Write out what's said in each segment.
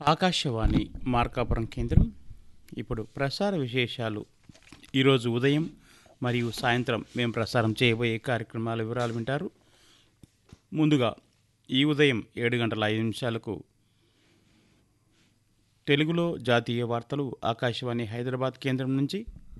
ఆకాశవాణి మార్కాపురం కేంద్రం ఇప్పుడు ప్రసార విశేషాలు ఈరోజు ఉదయం మరియు సాయంత్రం మేము ప్రసారం చేయబోయే కార్యక్రమాల వివరాలు వింటారు ముందుగా ఈ ఉదయం ఏడు గంటల ఐదు నిమిషాలకు తెలుగులో జాతీయ వార్తలు ఆకాశవాణి హైదరాబాద్ కేంద్రం నుంచి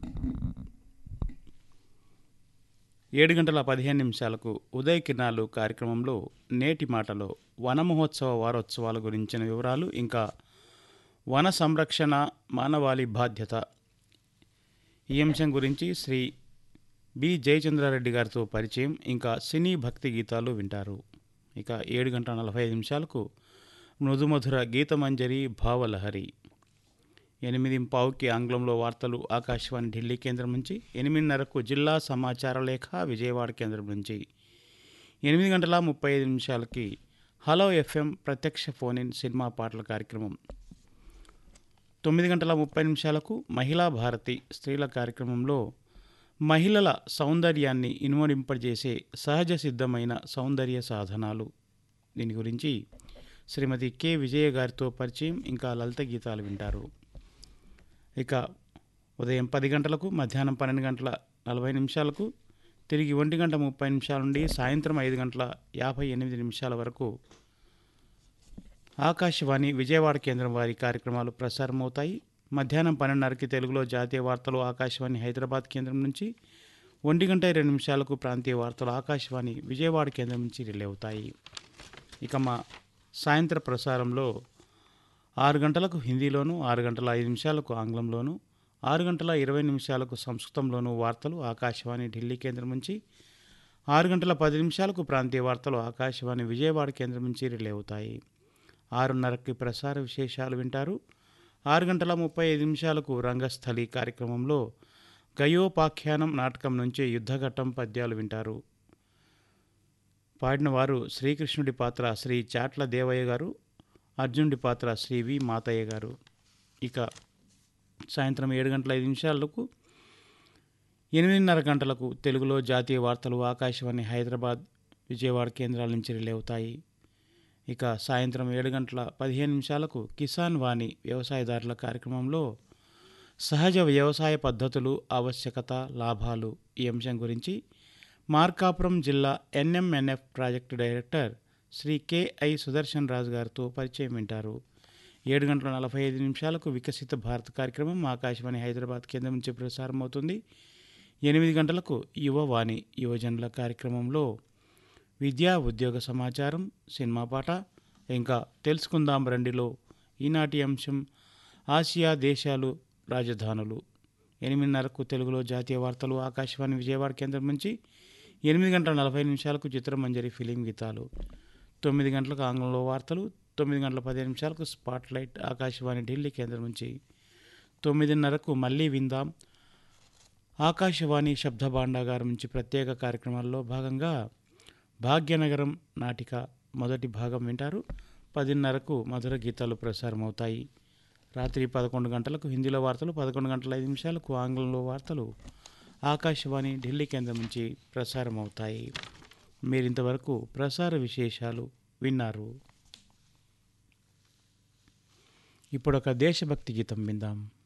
ఏడు గంటల పదిహేను నిమిషాలకు ఉదయ కిరణాలు కార్యక్రమంలో నేటి మాటలో వన మహోత్సవ వారోత్సవాల గురించిన వివరాలు ఇంకా వన సంరక్షణ మానవాళి బాధ్యత ఈ అంశం గురించి శ్రీ బి జయచంద్రారెడ్డి గారితో పరిచయం ఇంకా సినీ భక్తి గీతాలు వింటారు ఇక ఏడు గంటల నలభై ఐదు నిమిషాలకు మృదుమధుర గీతమంజరి భావలహరి ఎనిమిది పావుకి ఆంగ్లంలో వార్తలు ఆకాశవాణి ఢిల్లీ కేంద్రం నుంచి ఎనిమిదిన్నరకు జిల్లా సమాచార లేఖ విజయవాడ కేంద్రం నుంచి ఎనిమిది గంటల ముప్పై ఐదు నిమిషాలకి హలో ఎఫ్ఎం ప్రత్యక్ష ఫోన్ ఇన్ సినిమా పాటల కార్యక్రమం తొమ్మిది గంటల ముప్పై నిమిషాలకు మహిళా భారతి స్త్రీల కార్యక్రమంలో మహిళల సౌందర్యాన్ని ఇనుమడింపజేసే సహజ సిద్ధమైన సౌందర్య సాధనాలు దీని గురించి శ్రీమతి కె విజయ గారితో పరిచయం ఇంకా లలిత గీతాలు వింటారు ఇక ఉదయం పది గంటలకు మధ్యాహ్నం పన్నెండు గంటల నలభై నిమిషాలకు తిరిగి ఒంటి గంట ముప్పై నిమిషాల నుండి సాయంత్రం ఐదు గంటల యాభై ఎనిమిది నిమిషాల వరకు ఆకాశవాణి విజయవాడ కేంద్రం వారి కార్యక్రమాలు ప్రసారమవుతాయి మధ్యాహ్నం పన్నెండున్నరకి తెలుగులో జాతీయ వార్తలు ఆకాశవాణి హైదరాబాద్ కేంద్రం నుంచి ఒంటి గంట ఇరవై నిమిషాలకు ప్రాంతీయ వార్తలు ఆకాశవాణి విజయవాడ కేంద్రం నుంచి రిలే అవుతాయి ఇక మా సాయంత్ర ప్రసారంలో ఆరు గంటలకు హిందీలోను ఆరు గంటల ఐదు నిమిషాలకు ఆంగ్లంలోను ఆరు గంటల ఇరవై నిమిషాలకు సంస్కృతంలోను వార్తలు ఆకాశవాణి ఢిల్లీ కేంద్రం నుంచి ఆరు గంటల పది నిమిషాలకు ప్రాంతీయ వార్తలు ఆకాశవాణి విజయవాడ కేంద్రం నుంచి రిలే అవుతాయి ఆరున్నరకి ప్రసార విశేషాలు వింటారు ఆరు గంటల ముప్పై ఐదు నిమిషాలకు రంగస్థలి కార్యక్రమంలో గయోపాఖ్యానం నాటకం నుంచి యుద్ధఘట్టం పద్యాలు వింటారు పాడిన వారు శ్రీకృష్ణుడి పాత్ర శ్రీ చాట్ల దేవయ్య గారు అర్జునుడి పాత్ర శ్రీ వి మాతయ్య గారు ఇక సాయంత్రం ఏడు గంటల ఐదు నిమిషాలకు ఎనిమిదిన్నర గంటలకు తెలుగులో జాతీయ వార్తలు ఆకాశవాణి హైదరాబాద్ విజయవాడ కేంద్రాల నుంచి రిలే అవుతాయి ఇక సాయంత్రం ఏడు గంటల పదిహేను నిమిషాలకు కిసాన్ వాణి వ్యవసాయదారుల కార్యక్రమంలో సహజ వ్యవసాయ పద్ధతులు ఆవశ్యకత లాభాలు ఈ అంశం గురించి మార్కాపురం జిల్లా NMNF project director Shri KI Sudarshan Raju గారితో పరిచయం వింటారు ఏడు గంటల నలభై ఐదు నిమిషాలకు వికసిత భారత్ కార్యక్రమం ఆకాశవాణి హైదరాబాద్ కేంద్రం నుంచి ప్రసారం అవుతుంది ఎనిమిది గంటలకు యువవాణి యువజనుల కార్యక్రమంలో విద్యా ఉద్యోగ సమాచారం సినిమా పాట ఇంకా తెలుసుకుందాం రండిలో ఈనాటి అంశం ఆసియా దేశాలు రాజధానులు ఎనిమిదిన్నరకు తెలుగులో జాతీయ వార్తలు ఆకాశవాణి విజయవాడ కేంద్రం నుంచి ఎనిమిది గంటల నలభై నిమిషాలకు చిత్రమంజరి ఫిలిం గీతాలు తొమ్మిది గంటలకు ఆంగ్లంలో వార్తలు తొమ్మిది గంటల పదిహేను నిమిషాలకు స్పాట్ లైట్ ఆకాశవాణి ఢిల్లీ కేంద్రం నుంచి తొమ్మిదిన్నరకు మళ్ళీ విందాం ఆకాశవాణి శబ్ద భాండాగారం నుంచి ప్రత్యేక కార్యక్రమాల్లో భాగంగా భాగ్యనగరం నాటిక మొదటి భాగం వింటారు పదిన్నరకు మధుర గీతాలు ప్రసారమవుతాయి రాత్రి పదకొండు గంటలకు హిందీలో వార్తలు పదకొండు గంటల ఐదు నిమిషాలకు ఆంగ్లంలో వార్తలు ఆకాశవాణి ఢిల్లీ కేంద్రం నుంచి ప్రసారమవుతాయి మీరింతవరకు ప్రసార విశేషాలు విన్నారు ఇప్పుడు ఒక దేశభక్తి గీతం విందాం